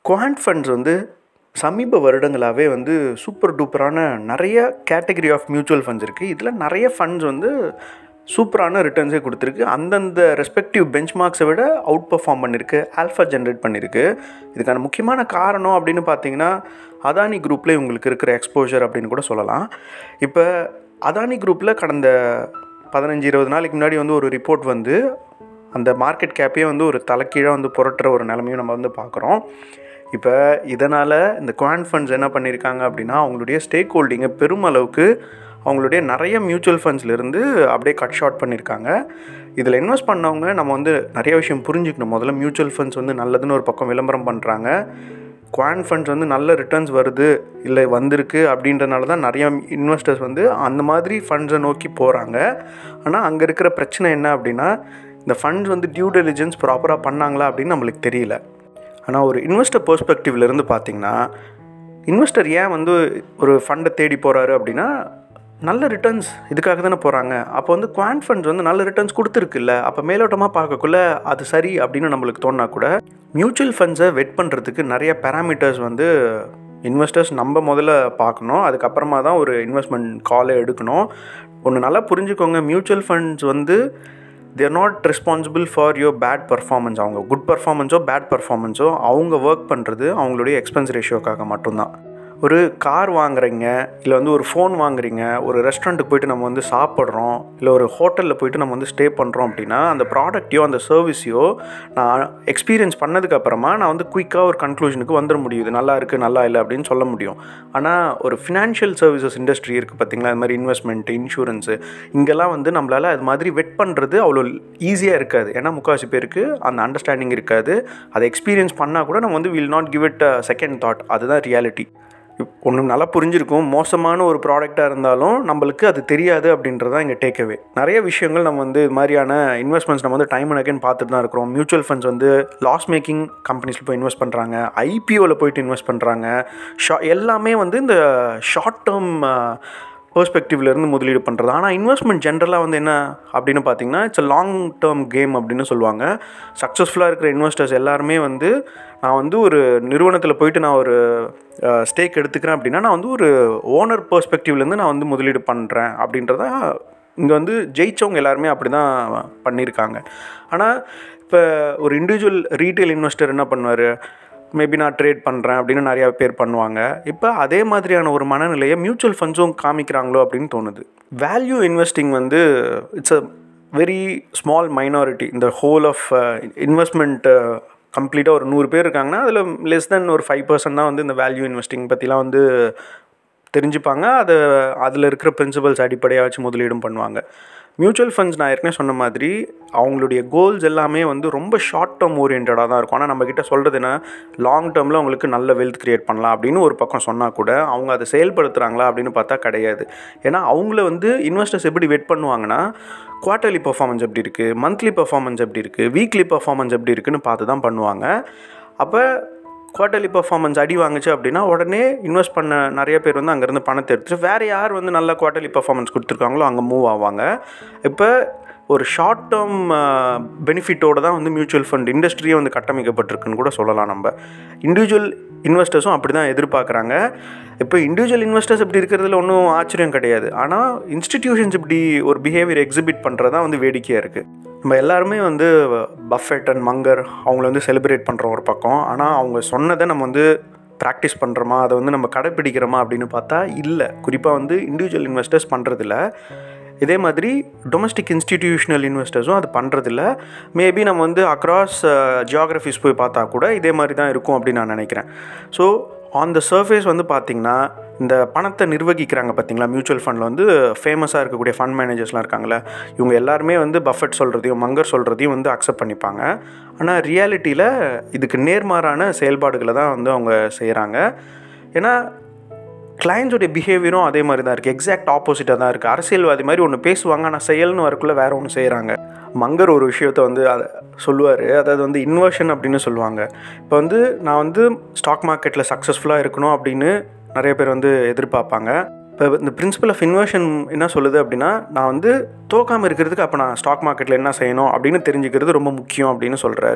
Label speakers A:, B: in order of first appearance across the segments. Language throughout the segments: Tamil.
A: குவாண்ட் ஃபண்ட்ஸ் வந்து சமீப வருடங்களாகவே வந்து சூப்பர் டூப்பரான நிறைய கேட்டகரி ஆஃப் மியூச்சுவல் ஃபண்ட்ஸ் இருக்குது இதில் நிறைய ஃபண்ட்ஸ் வந்து சூப்பரான ரிட்டர்ன்ஸே கொடுத்துருக்கு அந்தந்த ரெஸ்பெக்டிவ் பெஞ்ச்மார்க்ஸை விட அவுட் பர்ஃபார்ம் பண்ணியிருக்கு ஆல்ஃபா ஜென்ரேட் பண்ணியிருக்கு இதுக்கான முக்கியமான காரணம் அப்படின்னு பார்த்தீங்கன்னா அதானி குரூப்பில் இவங்களுக்கு இருக்கிற எக்ஸ்போஜர் அப்படின்னு கூட சொல்லலாம் இப்போ அதானி குரூப்பில் கடந்த பதினஞ்சு இருபது நாளைக்கு முன்னாடி வந்து ஒரு ரிப்போர்ட் வந்து அந்த மார்க்கெட் கேப்பையே வந்து ஒரு தலைக்கீழாக வந்து புரட்டுற ஒரு நிலமையும் நம்ம வந்து பார்க்குறோம் இப்போ இதனால் இந்த குவான் ஃபண்ட்ஸ் என்ன பண்ணியிருக்காங்க அப்படின்னா அவங்களுடைய ஸ்டேக் ஹோல்டிங்கை பெருமளவுக்கு அவங்களுடைய நிறைய மியூச்சுவல் ஃபண்ட்ஸ்லேருந்து அப்படியே கட் ஷார்ட் பண்ணியிருக்காங்க இதில் இன்வெஸ்ட் பண்ணவங்க நம்ம வந்து நிறைய விஷயம் புரிஞ்சுக்கணும் முதல்ல மியூச்சுவல் ஃபண்ட்ஸ் வந்து நல்லதுன்னு ஒரு பக்கம் விளம்பரம் பண்ணுறாங்க குவான் ஃபண்ட்ஸ் வந்து நல்ல ரிட்டர்ன்ஸ் வருது இல்லை வந்திருக்கு அப்படின்றனால தான் நிறைய இன்வெஸ்டர்ஸ் வந்து அந்த மாதிரி ஃபண்ட்ஸை நோக்கி போகிறாங்க ஆனால் அங்கே இருக்கிற பிரச்சனை என்ன அப்படின்னா இந்த ஃபண்ட்ஸ் வந்து டியூ டெலிஜென்ஸ் ப்ராப்பராக பண்ணாங்களா அப்படின்னு நம்மளுக்கு தெரியல ஆனால் ஒரு இன்வெஸ்டர் பெர்ஸ்பெக்டிவ்லேருந்து பார்த்தீங்கன்னா இன்வெஸ்டர் ஏன் வந்து ஒரு ஃபண்டை தேடி போகிறாரு அப்படின்னா நல்ல ரிட்டர்ன்ஸ் இதுக்காக தானே போகிறாங்க அப்போ வந்து குவான் ஃபண்ட்ஸ் வந்து நல்ல ரிட்டர்ன்ஸ் கொடுத்துருக்குல்ல அப்போ மேலோட்டமாக பார்க்கக்குள்ள அது சரி அப்படின்னு நம்மளுக்கு தோணா கூட மியூச்சுவல் ஃபண்ட்ஸை வெட் பண்ணுறதுக்கு நிறைய பேராமீட்டர்ஸ் வந்து இன்வெஸ்டர்ஸ் நம்ம முதல்ல பார்க்கணும் அதுக்கப்புறமா தான் ஒரு இன்வெஸ்ட்மெண்ட் காலை எடுக்கணும் ஒன்று நல்லா புரிஞ்சுக்கோங்க மியூச்சுவல் ஃபண்ட்ஸ் வந்து they're not responsible for your bad performance அவங்க குட் பர்ஃபார்மன்ஸோ பேட் பர்ஃபார்மன்ஸோ அவங்க ஒர்க் பண்ணுறது அவங்களுடைய எக்ஸ்பென்ஸ் ரேஷியோக்காக மட்டும்தான் ஒரு கார் வாங்குறீங்க இல்லை வந்து ஒரு ஃபோன் வாங்குறீங்க ஒரு ரெஸ்டாரண்ட்டுக்கு போயிட்டு நம்ம வந்து சாப்பிட்றோம் இல்லை ஒரு ஹோட்டலில் போயிட்டு நம்ம வந்து ஸ்டே பண்ணுறோம் அப்படின்னா அந்த ப்ராடக்ட்டையோ அந்த சர்வீஸையோ நான் எக்ஸ்பீரியன்ஸ் பண்ணதுக்கப்புறமா நான் வந்து குயிக்காக ஒரு கன்க்ளூஷனுக்கு வந்துட முடியுது நல்லா இருக்குது நல்லா இல்லை அப்படின்னு சொல்ல முடியும் ஆனால் ஒரு ஃபினான்ஷியல் சர்வீசஸ் இண்டஸ்ட்ரி இருக்குது பார்த்தீங்களா அது மாதிரி இன்வெஸ்ட்மெண்ட்டு இன்சூரன்ஸு இங்கெல்லாம் வந்து நம்மளால் அது மாதிரி வெட் பண்ணுறது அவ்வளோ ஈஸியாக இருக்காது ஏன்னா முக்கால்வாசி பேருக்கு அந்த அண்டர்ஸ்டாண்டிங் இருக்காது அதை எக்ஸ்பீரியன்ஸ் பண்ணால் கூட நம்ம வந்து will not give it second thought அதுதான் ரியாலிட்டி ஒன்று நல்லா புரிஞ்சிருக்கும் மோசமான ஒரு ப்ராடக்டாக இருந்தாலும் நம்மளுக்கு அது தெரியாது அப்படின்றதான் இங்கே டேக்அவே நிறைய விஷயங்கள் நம்ம வந்து இது மாதிரியான இன்வெஸ்ட்மெண்ட்ஸ் நம்ம வந்து டைம் அண்ட் அகைன் பார்த்துட்டு தான் இருக்கிறோம் மியூச்சுவல் ஃபண்ட்ஸ் வந்து லாஸ் மேக்கிங் கம்பெனிஸில் போய் இன்வெஸ்ட் பண்ணுறாங்க ஐபிஓவில் போயிட்டு இன்வெஸ்ட் பண்ணுறாங்க ஷா எல்லாமே வந்து இந்த ஷார்ட் டேர்ம் பெர்ஸ்பெக்டிவ்லேருந்து முதலீடு பண்ணுறது ஆனால் இன்வெஸ்ட்மெண்ட் ஜென்ரலாக வந்து என்ன அப்படின்னு பார்த்தீங்கன்னா it's a long term game அப்படின்னு சொல்லுவாங்க சக்ஸஸ்ஃபுல்லாக இருக்கிற இன்வெஸ்டர்ஸ் எல்லாருமே வந்து நான் வந்து ஒரு நிறுவனத்தில் போயிட்டு நான் ஒரு ஸ்டேக் எடுத்துக்கிறேன் அப்படின்னா நான் வந்து ஒரு ஓனர் பெர்ஸ்பெக்டிவ்லேருந்து நான் வந்து முதலீடு பண்ணுறேன் அப்படின்றத இங்கே வந்து ஜெயித்தவங்க எல்லாருமே அப்படி தான் பண்ணியிருக்காங்க ஆனால் இப்போ ஒரு இண்டிவிஜுவல் ரீட்டைல் இன்வெஸ்டர் என்ன பண்ணுவார் மேபி நான் ட்ரேட் பண்ணுறேன் அப்படின்னு நிறையா பேர் பண்ணுவாங்க இப்போ அதே மாதிரியான ஒரு மனநிலையை மியூச்சுவல் ஃபண்ட்ஸும் காமிக்கிறாங்களோ அப்படின்னு தோணுது வேல்யூ இன்வெஸ்டிங் வந்து it's a very small minority இந்த ஹோல் ஆஃப் இன்வெஸ்ட்மெண்ட் கம்ப்ளீட்டாக ஒரு நூறு பேர் இருக்காங்கன்னா அதில் லெஸ் தென் ஒரு ஃபைவ் பர்சன்ட் தான் வந்து இந்த வேல்யூ இன்வெஸ்டிங் பற்றிலாம் வந்து தெரிஞ்சுப்பாங்க அதை அதில் இருக்கிற பிரின்சிபல்ஸ் அடிப்படையாக வச்சு முதலீடும் பண்ணுவாங்க மியூச்சுவல் ஃபண்ட்ஸ் நான் ஏற்கனவே சொன்ன மாதிரி அவங்களுடைய கோல்ஸ் எல்லாமே வந்து ரொம்ப ஷார்ட் டேர்ம் ஓரியன்டாக தான் இருக்கும் ஆனால் நம்மக்கிட்ட சொல்கிறது என்ன லாங் டேர்மில் அவங்களுக்கு நல்ல வெல்த் க்ரியேட் பண்ணலாம் அப்படின்னு ஒரு பக்கம் சொன்னால் கூட அவங்க அதை செயல்படுத்துகிறாங்களா அப்படின்னு பார்த்தா கிடையாது ஏன்னா அவங்கள வந்து இன்வெஸ்டர்ஸ் எப்படி வெட் பண்ணுவாங்கன்னா குவார்ட்டர்லி பர்ஃபார்மன்ஸ் எப்படி இருக்குது மந்த்லி பர்ஃபார்மன்ஸ் எப்படி இருக்குது வீக்லி பர்ஃபார்மன்ஸ் எப்படி இருக்குன்னு பார்த்து தான் பண்ணுவாங்க அப்போ குவார்ட்டர்லி பர்ஃபார்மன்ஸ் அடி வாங்குச்சு அப்படின்னா உடனே இன்வெஸ்ட் பண்ண நிறைய பேர் வந்து அங்கேருந்து பணத்தை எடுத்துட்டு வேறு யார் வந்து நல்ல குவார்ட்டர்லி பர்ஃபார்மன்ஸ் கொடுத்துருக்காங்களோ அங்கே மூவ் ஆவாங்க இப்போ ஒரு ஷார்ட் டேர்ம் பெனிஃபிட்டோடு தான் வந்து மியூச்சுவல் ஃபண்ட் இண்டஸ்ட்ரியே வந்து கட்டமைக்கப்பட்டிருக்குன்னு கூட சொல்லலாம் நம்ம இண்டிவிஜுவல் இன்வெஸ்டர்ஸும் அப்படி தான் எதிர்பார்க்குறாங்க இப்போ இண்டிவிஜுவல் இன்வெஸ்டர்ஸ் இப்படி இருக்கிறதுல ஒன்றும் ஆச்சரியம் கிடையாது ஆனால் இன்ஸ்டிடியூஷன்ஸ் இப்படி ஒரு பிஹேவியர் எக்ஸிபிட் பண்ணுறது தான் வந்து வேடிக்கையாக இருக்குது நம்ம எல்லாருமே வந்து பஃபெட் அண்ட் மங்கர் அவங்கள வந்து செலிப்ரேட் பண்ணுறோம் ஒரு பக்கம் ஆனால் அவங்க சொன்னதை நம்ம வந்து ப்ராக்டிஸ் பண்ணுறோமா அதை வந்து நம்ம கடைப்பிடிக்கிறோமா அப்படின்னு பார்த்தா இல்லை குறிப்பாக வந்து இண்டிவிஜுவல் இன்வெஸ்டர்ஸ் பண்ணுறதில்ல இதே மாதிரி டொமஸ்டிக் இன்ஸ்டிடியூஷனல் இன்வெஸ்டர்ஸும் அது பண்ணுறதில்ல மேபி நம்ம வந்து அக்ராஸ் ஜியாகிரஃபிஸ் போய் பார்த்தா கூட இதே மாதிரி தான் இருக்கும் அப்படின்னு நான் நினைக்கிறேன் ஸோ ஆன் த சர்ஃபேஸ் வந்து பார்த்திங்கன்னா இந்த பணத்தை நிர்வகிக்கிறாங்க பார்த்தீங்களா மியூச்சுவல் ஃபண்டில் வந்து ஃபேமஸாக இருக்கக்கூடிய ஃபண்ட் மேனேஜர்ஸ்லாம் இருக்காங்களே இவங்க எல்லாருமே வந்து பஃபெட் சொல்கிறதையும் மங்கர் சொல்கிறதையும் வந்து அக்செப்ட் பண்ணிப்பாங்க ஆனால் ரியாலிட்டியில் இதுக்கு நேர்மாறான செயல்பாடுகளை தான் வந்து அவங்க செய்கிறாங்க ஏன்னா கிளைண்ட்ஸோடைய பிஹேவியரும் அதே மாதிரி தான் இருக்குது எக்ஸாக்ட் ஆப்போசிட்டாக தான் இருக்குது அரசியல்வாதி மாதிரி ஒன்று பேசுவாங்க ஆனால் செயல்னு வரக்குள்ளே வேறு ஒன்று செய்கிறாங்க மங்கர் ஒரு விஷயத்த வந்து அதை சொல்லுவார் அதாவது வந்து இன்வர்ஷன் அப்படின்னு சொல்லுவாங்க இப்போ வந்து நான் வந்து ஸ்டாக் மார்க்கெட்டில் சக்ஸஸ்ஃபுல்லாக இருக்கணும் அப்படின்னு நிறைய பேர் வந்து எதிர்பார்ப்பாங்க இப்போ இந்த பிரின்சிபல் ஆஃப் இன்வர்ஷன் என்ன சொல்லுது அப்படின்னா நான் வந்து தோக்காமல் இருக்கிறதுக்கு அப்போ நான் ஸ்டாக் மார்க்கெட்டில் என்ன செய்யணும் அப்படின்னு தெரிஞ்சுக்கிறது ரொம்ப முக்கியம் அப்படின்னு சொல்கிறாரு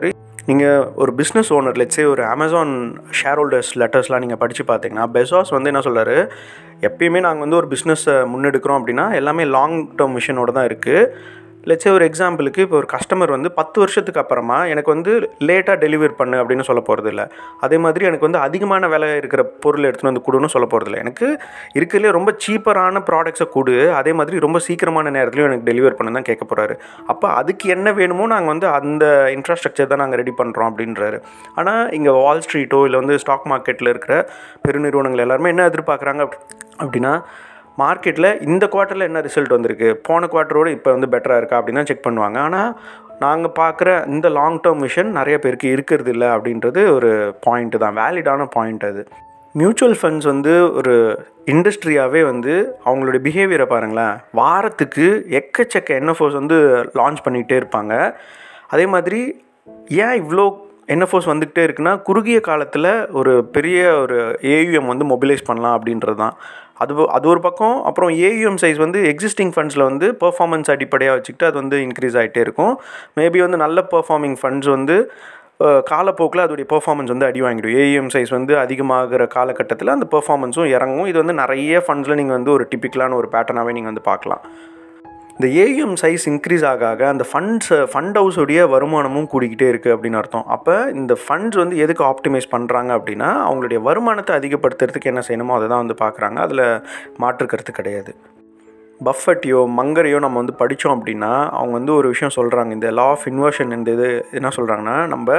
A: நீங்கள் ஒரு பிஸ்னஸ் ஓனர் லெட்ஸே ஒரு அமேசான் ஷேர் ஹோல்டர்ஸ் லெட்டர்ஸ்லாம் நீங்கள் படித்து பார்த்தீங்கன்னா பெசாஸ் வந்து என்ன சொல்கிறாரு எப்பயுமே நாங்கள் வந்து ஒரு பிஸ்னஸை முன்னெடுக்கிறோம் அப்படின்னா எல்லாமே லாங் டேர்ம் மிஷனோட தான் இருக்குது லெட்ஸே ஒரு எக்ஸாம்பிளுக்கு இப்போ ஒரு கஸ்டமர் வந்து பத்து வருஷத்துக்கு அப்புறமா எனக்கு வந்து லேட்டாக டெலிவர் பண்ணு அப்படின்னு சொல்ல போகிறது இல்லை அதே மாதிரி எனக்கு வந்து அதிகமான விலை இருக்கிற பொருள் எடுத்துகிட்டு வந்து கொடுன்னு சொல்ல போகிறது இல்லை எனக்கு இருக்கிறதுலே ரொம்ப சீப்பரான ப்ராடக்ட்ஸை கொடு அதே மாதிரி ரொம்ப சீக்கிரமான நேரத்துலையும் எனக்கு டெலிவர் பண்ண தான் கேட்க போகிறாரு அப்போ அதுக்கு என்ன வேணுமோ நாங்கள் வந்து அந்த இன்ஃப்ராஸ்ட்ரக்சர் தான் நாங்கள் ரெடி பண்ணுறோம் அப்படின்றாரு ஆனால் இங்கே வால் ஸ்ட்ரீட்டோ இல்லை வந்து ஸ்டாக் மார்க்கெட்டில் இருக்கிற பெருநிறுவனங்கள் எல்லாருமே என்ன எதிர்பார்க்குறாங்க அப்படின்னா மார்க்கெட்டில் இந்த குவார்ட்டரில் என்ன ரிசல்ட் வந்திருக்கு போன குவார்ட்டரோடு இப்போ வந்து பெட்டராக இருக்கா அப்படின்னு தான் செக் பண்ணுவாங்க ஆனால் நாங்கள் பார்க்குற இந்த லாங் டேர்ம் விஷன் நிறைய பேருக்கு இருக்கிறது இல்லை அப்படின்றது ஒரு பாயிண்ட்டு தான் வேலிடான பாயிண்ட் அது மியூச்சுவல் ஃபண்ட்ஸ் வந்து ஒரு இண்டஸ்ட்ரியாகவே வந்து அவங்களுடைய பிஹேவியரை பாருங்களேன் வாரத்துக்கு எக்கச்சக்க என்எஃப்ஓஸ் வந்து லான்ச் பண்ணிகிட்டே இருப்பாங்க அதே மாதிரி ஏன் இவ்வளோ என்எஃப்ஓஸ் வந்துக்கிட்டே இருக்குன்னா குறுகிய காலத்தில் ஒரு பெரிய ஒரு ஏயுஎம் வந்து மொபிலைஸ் பண்ணலாம் அப்படின்றது தான் அது அது ஒரு பக்கம் அப்புறம் ஏயுஎம் சைஸ் வந்து எக்ஸிஸ்டிங் ஃபண்ட்ஸில் வந்து பெர்ஃபார்மன்ஸ் அடிப்படையாக வச்சுக்கிட்டு அது வந்து இன்க்ரீஸ் ஆகிட்டே இருக்கும் மேபி வந்து நல்ல பெர்ஃபார்மிங் ஃபண்ட்ஸ் வந்து காலப்போக்கில் அதோடைய பெர்ஃபார்மன்ஸ் வந்து அடி வாங்கிடும் ஏஎம் சைஸ் வந்து அதிகமாகிற காலகட்டத்தில் அந்த பெர்ஃபார்மன்ஸும் இறங்கும் இது வந்து நிறைய ஃபண்ட்ஸில் நீங்கள் வந்து ஒரு டிப்பிக்கலான ஒரு பேட்டர்னாகவே நீங்கள் வந்து பார்க்கலாம் இந்த ஏஎம் சைஸ் இன்க்ரீஸ் ஆக ஆக அந்த ஃபண்ட்ஸ் ஃபண்ட் ஹவுஸோடைய வருமானமும் கூடிக்கிட்டே இருக்குது அப்படின்னு அர்த்தம் அப்போ இந்த ஃபண்ட்ஸ் வந்து எதுக்கு ஆப்டிமைஸ் பண்ணுறாங்க அப்படின்னா அவங்களுடைய வருமானத்தை அதிகப்படுத்துறதுக்கு என்ன செய்யணுமோ அதை தான் வந்து பார்க்குறாங்க அதில் மாற்றுக்கிறது கிடையாது பஃபட்டையோ மங்கரையோ நம்ம வந்து படித்தோம் அப்படின்னா அவங்க வந்து ஒரு விஷயம் சொல்கிறாங்க இந்த லா ஆஃப் இன்வர்ஷன் இந்த இது என்ன சொல்கிறாங்கன்னா நம்ம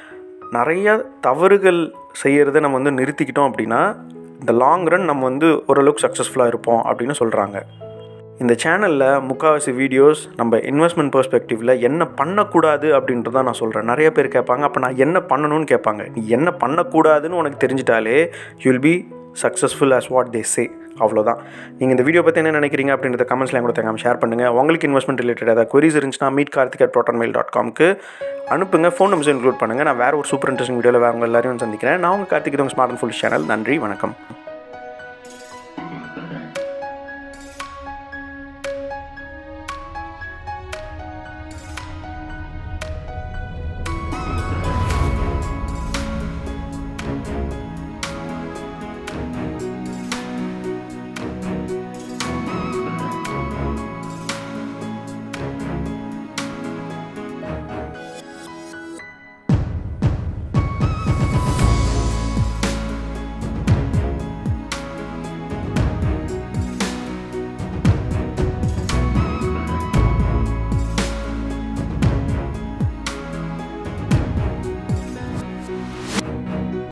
A: நிறைய தவறுகள் செய்கிறத நம்ம வந்து நிறுத்திக்கிட்டோம் அப்படின்னா இந்த லாங் ரன் நம்ம வந்து ஓரளவுக்கு சக்ஸஸ்ஃபுல்லாக இருப்போம் அப்படின்னு சொல்கிறாங்க இந்த சேனலில் முக்கால்வாசி வீடியோஸ் நம்ம இன்வெஸ்ட்மெண்ட் பெர்ஸ்பெக்டிவில் என்ன பண்ணக்கூடாது அப்படின்றத நான் சொல்கிறேன் நிறைய பேர் கேட்பாங்க அப்போ நான் என்ன பண்ணணும்னு கேட்பாங்க நீ என்ன பண்ணக்கூடாதுன்னு உனக்கு தெரிஞ்சிட்டாலே you will be successful as what they say அவ்வளோதான் நீங்கள் இந்த வீடியோ பற்றி என்ன நினைக்கிறீங்க அப்படின்றத கமெண்ட்ஸ்லாம் கூட தேங்காமல் ஷேர் பண்ணுங்கள் உங்களுக்கு இன்வெஸ்ட்மெண்ட் ரிலேட்டட் ஏதாவது queries இருந்துச்சுன்னா meet Karthik at Proton mail dot காம்க்கு அனுப்புங்க ஃபோன் நம்பர்ஸ் இன்க்ளூட் பண்ணுங்கள் நான் வேறு ஒரு சூப்பர் இன்ட்ரெஸ்டிங் வீடியோவில் வேறு உங்கள் எல்லாரையும் சந்திக்கிறேன் நான் உங்கள் கார்த்திக் உங்கள் ஸ்மார்ட் அண்ட் ஃபுல் சேனல் நன்றி வணக்கம்